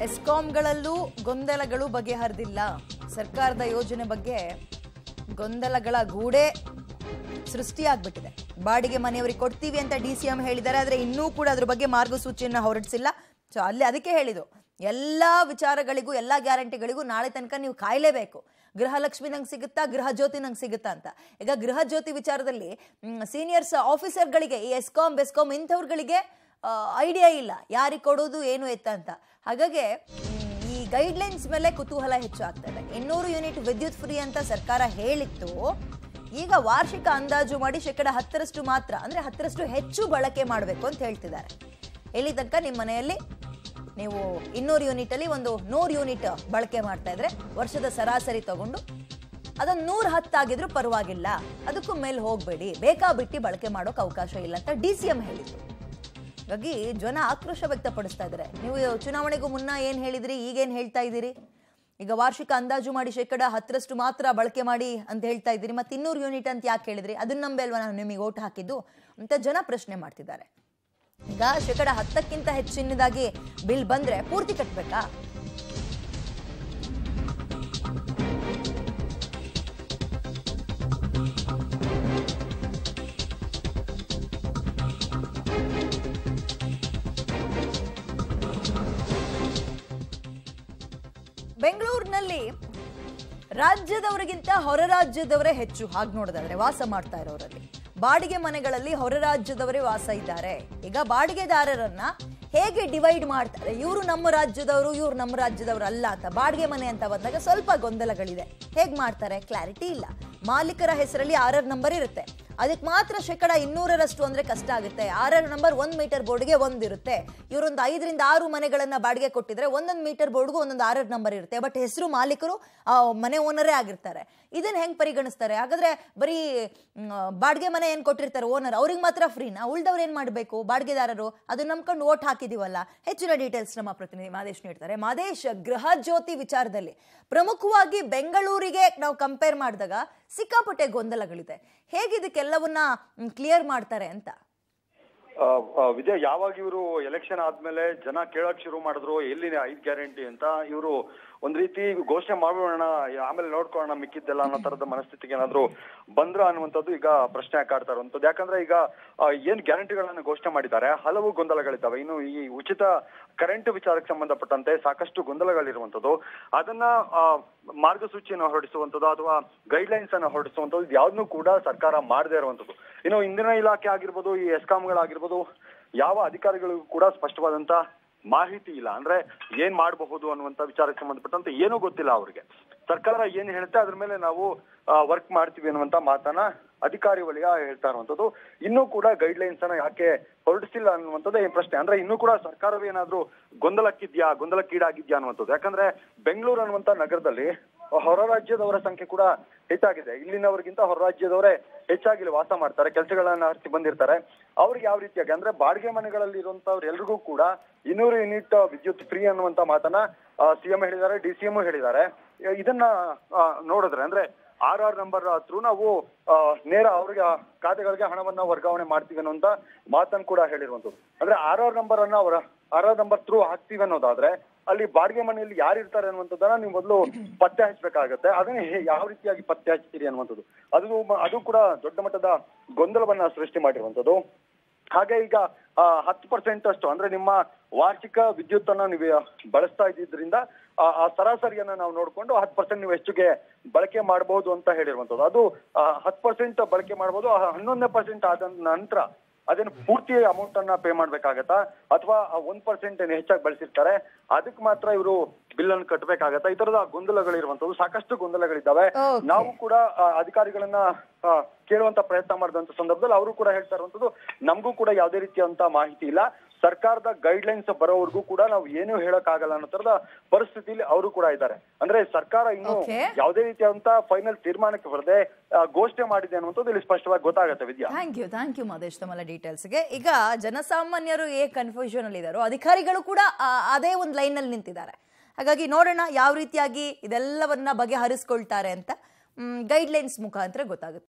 ಎಸ್ಕಾಂಗಳಲ್ಲೂ ಗೊಂದಲಗಳು ಬಗೆಹರಿದಿಲ್ಲ ಸರ್ಕಾರದ ಯೋಜನೆ ಬಗ್ಗೆ ಗೊಂದಲಗಳ ಗೂಡೆ ಸೃಷ್ಟಿಯಾಗ್ಬಿಟ್ಟಿದೆ ಬಾಡಿಗೆ ಮನೆಯವರಿಗೆ ಕೊಡ್ತೀವಿ ಅಂತ ಡಿ ಸಿ ಎಂ ಹೇಳಿದ್ದಾರೆ ಆದರೆ ಇನ್ನೂ ಕೂಡ ಅದ್ರ ಬಗ್ಗೆ ಮಾರ್ಗಸೂಚಿಯನ್ನು ಹೊರಡಿಸಿಲ್ಲ ಸೊ ಅಲ್ಲಿ ಅದಕ್ಕೆ ಹೇಳಿದ್ದು ಎಲ್ಲ ವಿಚಾರಗಳಿಗೂ ಎಲ್ಲ ಗ್ಯಾರಂಟಿಗಳಿಗೂ ನಾಳೆ ತನಕ ನೀವು ಕಾಯಲೇಬೇಕು ಗೃಹಲಕ್ಷ್ಮಿ ನಂಗೆ ಸಿಗುತ್ತಾ ಗೃಹ ಜ್ಯೋತಿ ನಂಗೆ ಸಿಗುತ್ತಾ ಅಂತ ಈಗ ಗೃಹ ಜ್ಯೋತಿ ವಿಚಾರದಲ್ಲಿ ಸೀನಿಯರ್ಸ್ ಆಫೀಸರ್ಗಳಿಗೆ ಈ ಎಸ್ಕಾಂ ಬೆಸ್ಕಾಂ ಇಂಥವ್ರುಗಳಿಗೆ ಐಡಿಯಾ ಇಲ್ಲ ಯಾರಿಗೆ ಕೊಡೋದು ಏನು ಎತ್ತ ಅಂತ ಹಾಗಾಗಿ ಮ್, ಈ ಗೈಡ್ಲೈನ್ಸ್ ಮೇಲೆ ಕುತೂಹಲ ಹೆಚ್ಚು ಆಗ್ತಾ ಇದೆ ಇನ್ನೂರು ಯೂನಿಟ್ ವಿದ್ಯುತ್ ಫ್ರೀ ಅಂತ ಸರ್ಕಾರ ಹೇಳಿತ್ತು ಈಗ ವಾರ್ಷಿಕ ಅಂದಾಜು ಮಾಡಿ ಶೇಕಡ ಹತ್ತರಷ್ಟು ಮಾತ್ರ ಅಂದ್ರೆ ಹತ್ತರಷ್ಟು ಹೆಚ್ಚು ಬಳಕೆ ಮಾಡಬೇಕು ಅಂತ ಹೇಳ್ತಿದ್ದಾರೆ ಎಲ್ಲಿ ತನಕ ನಿಮ್ಮ ಮನೆಯಲ್ಲಿ ನೀವು ಇನ್ನೂರು ಯೂನಿಟಲ್ಲಿ ಒಂದು ನೂರು ಯೂನಿಟ್ ಬಳಕೆ ಮಾಡ್ತಾ ಇದ್ರೆ ವರ್ಷದ ಸರಾಸರಿ ತಗೊಂಡು ಅದೊಂದು ನೂರ ಹತ್ತಾಗಿದ್ರು ಪರವಾಗಿಲ್ಲ ಅದಕ್ಕೂ ಮೇಲೆ ಹೋಗಬೇಡಿ ಬೇಕಾಬಿಟ್ಟು ಬಳಕೆ ಮಾಡೋಕೆ ಅವಕಾಶ ಇಲ್ಲ ಅಂತ ಡಿ ಸಿ ಎಂ ಹೇಳಿದ್ರು ಹಾಗಾಗಿ ಜನ ಆಕ್ರೋಶ ವ್ಯಕ್ತಪಡಿಸ್ತಾ ಇದ್ದಾರೆ ನೀವು ಚುನಾವಣೆಗೂ ಮುನ್ನ ಏನು ಹೇಳಿದ್ರಿ ಈಗೇನು ಹೇಳ್ತಾ ಇದ್ದೀರಿ ಈಗ ವಾರ್ಷಿಕ ಅಂದಾಜು ಮಾಡಿ ಶೇಕಡ ಹತ್ತರಷ್ಟು ಮಾತ್ರ ಬಳಕೆ ಮಾಡಿ ಅಂತ ಹೇಳ್ತಾ ಇದ್ದೀರಿ ಮತ್ತೆ ಇನ್ನೂರು ಯೂನಿಟ್ ಅಂತ ಯಾಕೆ ಹೇಳಿದ್ರಿ ಅದನ್ನ ನಂಬಲ್ವಾ ನಾನು ನಿಮಗೆ ಓಟ್ ಹಾಕಿದ್ದು ಅಂತ ಜನ ಪ್ರಶ್ನೆ ಮಾಡ್ತಿದ್ದಾರೆ ಈಗ ಶೇಕಡ ಹತ್ತಕ್ಕಿಂತ ಹೆಚ್ಚಿನದಾಗಿ ಬಿಲ್ ಬಂದ್ರೆ ಪೂರ್ತಿ ಕಟ್ಟಬೇಕಾ ಬೆಂಗಳೂರಿನಲ್ಲಿ ರಾಜ್ಯದವರಿಗಿಂತ ಹೊರ ರಾಜ್ಯದವರೇ ಹೆಚ್ಚು ಹಾಗೆ ನೋಡೋದಾದ್ರೆ ವಾಸ ಮಾಡ್ತಾ ಇರೋರಲ್ಲಿ ಬಾಡಿಗೆ ಮನೆಗಳಲ್ಲಿ ಹೊರ ರಾಜ್ಯದವರೇ ವಾಸ ಇದ್ದಾರೆ ಈಗ ಬಾಡಿಗೆದಾರರನ್ನ ಹೇಗೆ ಡಿವೈಡ್ ಮಾಡ್ತಾರೆ ಇವರು ನಮ್ಮ ರಾಜ್ಯದವರು ಇವ್ರು ನಮ್ಮ ರಾಜ್ಯದವರು ಅಲ್ಲ ಅಂತ ಬಾಡಿಗೆ ಮನೆ ಅಂತ ಬಂದಾಗ ಸ್ವಲ್ಪ ಗೊಂದಲಗಳಿದೆ ಹೇಗೆ ಮಾಡ್ತಾರೆ ಕ್ಲಾರಿಟಿ ಇಲ್ಲ ಮಾಲೀಕರ ಹೆಸರಲ್ಲಿ ಆರ್ ಆರ್ ನಂಬರ್ ಇರುತ್ತೆ ಅದಕ್ಕೆ ಮಾತ್ರ ಶೇಕಡ ಇನ್ನೂರರಷ್ಟು ಅಂದ್ರೆ ಕಷ್ಟ ಆಗುತ್ತೆ ಆರ್ ಆರ್ ನಂಬರ್ ಒಂದ್ ಮೀಟರ್ ಬೋರ್ಡ್ಗೆ ಒಂದಿರುತ್ತೆ ಇವರೊಂದು ಐದರಿಂದ ಆರು ಮನೆಗಳನ್ನ ಬಾಡಿಗೆ ಕೊಟ್ಟಿದ್ರೆ ಒಂದೊಂದು ಮೀಟರ್ ಬೋರ್ಡ್ಗೂ ಒಂದೊಂದು ಆರ್ ಆರ್ ನಂಬರ್ ಇರುತ್ತೆ ಬಟ್ ಹೆಸರು ಮಾಲೀಕರು ಆ ಮನೆ ಓನರೇ ಆಗಿರ್ತಾರೆ ಇದನ್ನ ಹೆಂಗ್ ಪರಿಗಣಿಸ್ತಾರೆ ಹಾಗಾದ್ರೆ ಬರೀ ಮ್, ಬಾಡಿಗೆ ಮನೆ ಏನ್ ಕೊಟ್ಟಿರ್ತಾರೆ ಓನರ್ ಅವ್ರಿಗೆ ಮಾತ್ರ ಫ್ರೀನಾ ಉಳ್ದವ್ರು ಏನ್ ಮಾಡಬೇಕು ಬಾಡಿಗೆದಾರರು ಅದು ನಂಬ್ಕೊಂಡು ಓಟ್ ಹಾಕಿದೀವಲ್ಲ ಹೆಚ್ಚಿನ ಡೀಟೇಲ್ಸ್ ನಮ್ಮ ಪ್ರತಿನಿಧಿ ಮಾದೇಶ್ ನೀಡ್ತಾರೆ ಮಾದೇಶ್ ಗೃಹ ಜ್ಯೋತಿ ವಿಚಾರದಲ್ಲಿ ಪ್ರಮುಖವಾಗಿ ಬೆಂಗಳೂರಿಗೆ ನಾವು ಕಂಪೇರ್ ಮಾಡಿದಾಗ ಸಿಕ್ಕಾಪಟ್ಟೆ ಗೊಂದಲಗಳಿದೆ ಹೇಗೆ ಇದಕ್ಕೆಲ್ಲವನ್ನ ಕ್ಲಿಯರ್ ಮಾಡ್ತಾರೆ ಅಂತ ಆ, ಆ, ವಿಜಯ್ ಯಾವಾಗ ಇವರು ಎಲೆಕ್ಷನ್ ಆದ್ಮೇಲೆ ಜನ ಕೇಳಕ್ ಶುರು ಮಾಡಿದ್ರು ಎಲ್ಲಿದೆ ಐದ್ ಗ್ಯಾರಂಟಿ ಅಂತ ಇವರು ಒಂದ್ ರೀತಿ ಘೋಷಣೆ ಮಾಡೋಣ ಆಮೇಲೆ ನೋಡ್ಕೊಳ್ಳೋಣ ಮಿಕ್ಕಿದ್ದೆಲ್ಲ ಅನ್ನೋ ತರದ ಮನಸ್ಥಿತಿಗೆ ಏನಾದ್ರು ಬಂದ್ರ ಅನ್ನುವಂಥದ್ದು ಈಗ ಪ್ರಶ್ನೆ ಕಾಡ್ತಾ ಇರುವಂತದ್ದು ಯಾಕಂದ್ರೆ ಈಗ ಆ, ಏನ್ ಗ್ಯಾರಂಟಿಗಳನ್ನ ಘೋಷಣೆ ಮಾಡಿದ್ದಾರೆ ಹಲವು ಗೊಂದಲಗಳಿದ್ದಾವೆ ಇನ್ನು ಈ ಉಚಿತ ಕರೆಂಟ್ ವಿಚಾರಕ್ಕೆ ಸಂಬಂಧಪಟ್ಟಂತೆ ಸಾಕಷ್ಟು ಗೊಂದಲಗಳಿರುವಂತದ್ದು ಅದನ್ನ ಆ, ಮಾರ್ಗಸೂಚಿಯನ್ನು ಹೊರಡಿಸುವಂತದ್ದು ಅಥವಾ ಗೈಡ್ಲೈನ್ಸ್ ಅನ್ನು ಹೊರಡಿಸುವಂತದ್ದು ಯಾವ್ದನ್ನು ಕೂಡ ಸರ್ಕಾರ ಮಾಡದೇ ಇರುವಂತದ್ದು ಇನ್ನು ಇಂಧನ ಇಲಾಖೆ ಆಗಿರ್ಬೋದು ಈ ಎಸ್ಕಾಂಗಳಾಗಿರ್ಬೋದು ಯಾವ ಅಧಿಕಾರಿಗಳಿಗೂ ಕೂಡ ಸ್ಪಷ್ಟವಾದಂತ ಮಾಹಿತಿ ಇಲ್ಲ ಅಂದ್ರೆ ಏನ್ ಮಾಡಬಹುದು ಅನ್ನುವಂತ ವಿಚಾರಕ್ಕೆ ಸಂಬಂಧಪಟ್ಟಂತೆ ಏನೂ ಗೊತ್ತಿಲ್ಲ ಅವ್ರಿಗೆ ಸರ್ಕಾರ ಏನ್ ಹೇಳುತ್ತೆ ಅದ್ರ ಮೇಲೆ ನಾವು ವರ್ಕ್ ಮಾಡ್ತೀವಿ ಅನ್ನುವಂತ ಮಾತನ್ನ ಅಧಿಕಾರಿ ವಲಯ ಹೇಳ್ತಾ ಇರುವಂತದ್ದು ಇನ್ನೂ ಕೂಡ ಗೈಡ್ಲೈನ್ಸ್ ಅನ್ನ ಯಾಕೆ ಹೊರಡಿಸಿಲ್ಲ ಅನ್ನುವಂಥದ್ದು ಏನ್ ಪ್ರಶ್ನೆ ಅಂದ್ರೆ ಇನ್ನೂ ಕೂಡ ಸರ್ಕಾರವೇ ಏನಾದ್ರೂ ಗೊಂದಲಕ್ಕಿದ್ಯಾ ಗೊಂದಲಕ್ಕೀಡಾಗಿದ್ಯಾ ಅನ್ನುವಂಥದ್ದು ಯಾಕಂದ್ರೆ ಬೆಂಗಳೂರು ಅನ್ನುವಂತ ನಗರದಲ್ಲಿ ಹೊರ ರಾಜ್ಯದವರ ಸಂಖ್ಯೆ ಕೂಡ ಹೆಚ್ಚಾಗಿದೆ ಇಲ್ಲಿನವರಿಗಿಂತ ಹೊರ ರಾಜ್ಯದವರೇ ಹೆಚ್ಚಾಗಿ ಇಲ್ಲಿ ವಾಸ ಮಾಡ್ತಾರೆ ಕೆಲಸಗಳನ್ನ ಹರಿಸಿ ಬಂದಿರ್ತಾರೆ ಅವ್ರಿಗೆ ಯಾವ ರೀತಿಯಾಗಿ ಅಂದ್ರೆ ಬಾಡಿಗೆ ಮನೆಗಳಲ್ಲಿ ಇರುವಂತವ್ರು ಎಲ್ರಿಗೂ ಕೂಡ ಇನ್ನೂರು ಯೂನಿಟ್ ವಿದ್ಯುತ್ ಫ್ರೀ ಅನ್ನುವಂತ ಮಾತನ್ನ ಸಿಎಂ ಹೇಳಿದ್ದಾರೆ ಡಿ ಸಿ ಎಂ ಹೇಳಿದ್ದಾರೆ ಇದನ್ನ ಆ, ನೋಡಿದ್ರೆ ಅಂದ್ರೆ ಆರ್ ಆರ್ ನಂಬರ್ ಥ್ರೂ ನಾವು ಆ, ನೇರ ಅವ್ರಿಗೆ ಆ ಖಾತೆಗಳಿಗೆ ಹಣವನ್ನ ವರ್ಗಾವಣೆ ಮಾಡ್ತೀವಿ ಅನ್ನುವಂತ ಮಾತನ್ನು ಕೂಡ ಹೇಳಿರುವಂತದ್ದು ಅಂದ್ರೆ ಆರ್ ಆರ್ ನಂಬರ್ ಅನ್ನ ಅವರ ಆರ್ ಆರ್ ನಂಬರ್ ಥ್ರೂ ಹಾಕ್ತೀವಿ ಅನ್ನೋದಾದ್ರೆ ಅಲ್ಲಿ ಬಾಡಿಗೆ ಮನೆಯಲ್ಲಿ ಯಾರು ಇರ್ತಾರೆ ಅನ್ನುವಂಥದ್ದನ್ನ ನೀವು ಮೊದಲು ಪತ್ತೆ ಹಚ್ಚಬೇಕಾಗತ್ತೆ ಅದನ್ನ ಹೇ- ಯಾವ ರೀತಿಯಾಗಿ ಪತ್ತೆ ಹಚ್ತೀರಿ ಅನ್ನುವಂಥದ್ದು ಅದು ಮ- ಅದು ಕೂಡ ದೊಡ್ಡ ಮಟ್ಟದ ಗೊಂದಲವನ್ನ ಸೃಷ್ಟಿ ಮಾಡಿರುವಂತದ್ದು ಹಾಗೆ ಈಗ ಆ, ಹತ್ತು ಪರ್ಸೆಂಟ್ ಅಷ್ಟು ಅಂದ್ರೆ ನಿಮ್ಮ ವಾರ್ಷಿಕ ವಿದ್ಯುತ್ ಅನ್ನ ನೀವು ಬಳಸ್ತಾ ಇದ್ದಿದ್ರಿಂದ ಆ ಆ ಸರಾಸರಿಯನ್ನ ನಾವು ನೋಡ್ಕೊಂಡು ಹತ್ತು ಪರ್ಸೆಂಟ್ ನೀವು ಹೆಚ್ಚಿಗೆ ಬಳಕೆ ಮಾಡಬಹುದು ಅಂತ ಹೇಳಿರುವಂತದ್ದು ಅದು ಹತ್ತು ಪರ್ಸೆಂಟ್ ಬಳಕೆ ಮಾಡಬಹುದು ಹನ್ನೊಂದನೇ ಪರ್ಸೆಂಟ್ ಆದ ನಂತರ ಅದೇನು ಪೂರ್ತಿ ಅಮೌಂಟ್ ಅನ್ನ ಪೇ ಮಾಡ್ಬೇಕಾಗತ್ತಾ ಅಥವಾ ಒಂದ್ ಪರ್ಸೆಂಟ್ ಏನು ಹೆಚ್ಚಾಗಿ ಬಳಸಿರ್ತಾರೆ ಅದಕ್ಕೆ ಮಾತ್ರ ಇವರು ಬಿಲ್ ಅನ್ನು ಕಟ್ಟಬೇಕಾಗತ್ತಾ ಈ ತರದ ಗೊಂದಲಗಳಿರುವಂತದ್ದು ಸಾಕಷ್ಟು ಗೊಂದಲಗಳಿದ್ದಾವೆ Okay. ನಾವು ಕೂಡ ಆ, ಅಧಿಕಾರಿಗಳನ್ನ ಆ, ಕೇಳುವಂತ ಪ್ರಯತ್ನ ಮಾಡಿದಂತ ಸಂದರ್ಭದಲ್ಲಿ ಅವರು ಕೂಡ ಹೇಳ್ತಾ ಇರುವಂತದ್ದು ನಮಗೂ ಕೂಡ ಯಾವುದೇ ರೀತಿಯಂತ ಮಾಹಿತಿ ಇಲ್ಲ ಸರ್ಕಾರದ ಗೈಡ್ ಲೈನ್ಸ್ ಬರೋವರೆಗೂ ಕೂಡ ನಾವು ಏನೂ ಹೇಳಕ್ ಆಗಲ್ಲ ಅನ್ನೋ ತರದ ಪರಿಸ್ಥಿತಿಯಲ್ಲಿ ಅವರು ಕೂಡ ಇದ್ದಾರೆ ಅಂದ್ರೆ ಸರ್ಕಾರ ಇನ್ನು Okay. ಯಾವುದೇ ರೀತಿಯಾದಂತ ಫೈನಲ್ ತೀರ್ಮಾನಕ್ಕೆ ಬರದೆ ಆ, ಘೋಷಣೆ ಮಾಡಿದೆ ಅನ್ನುವಂಥದ್ದು ಇಲ್ಲಿ ಸ್ಪಷ್ಟವಾಗಿ ಗೊತ್ತಾಗತ್ತೆ Vidya thank you thank you Madesh ತಮ್ಮೆಲ್ಲ ಡೀಟೇಲ್ಸ್ಗೆ ಈಗ ಜನಸಾಮಾನ್ಯರು ಏ ಕನ್ಫ್ಯೂಷನ್ ಅಲ್ಲಿ ಇದ್ದಾರೋ ಅಧಿಕಾರಿಗಳು ಕೂಡ ಆ, ಅದೇ ಒಂದು ಲೈನಲ್ಲಿ ನಿಂತಿದ್ದಾರೆ ಹಾಗಾಗಿ ನೋಡೋಣ ಯಾವ ರೀತಿಯಾಗಿ ಇದೆಲ್ಲವನ್ನ ಬಗೆಹರಿಸ್ಕೊಳ್ತಾರೆ ಅಂತ ಗೈಡ್ಲೈನ್ಸ್ ಮುಖಾಂತರ ಗೊತ್ತಾಗುತ್ತೆ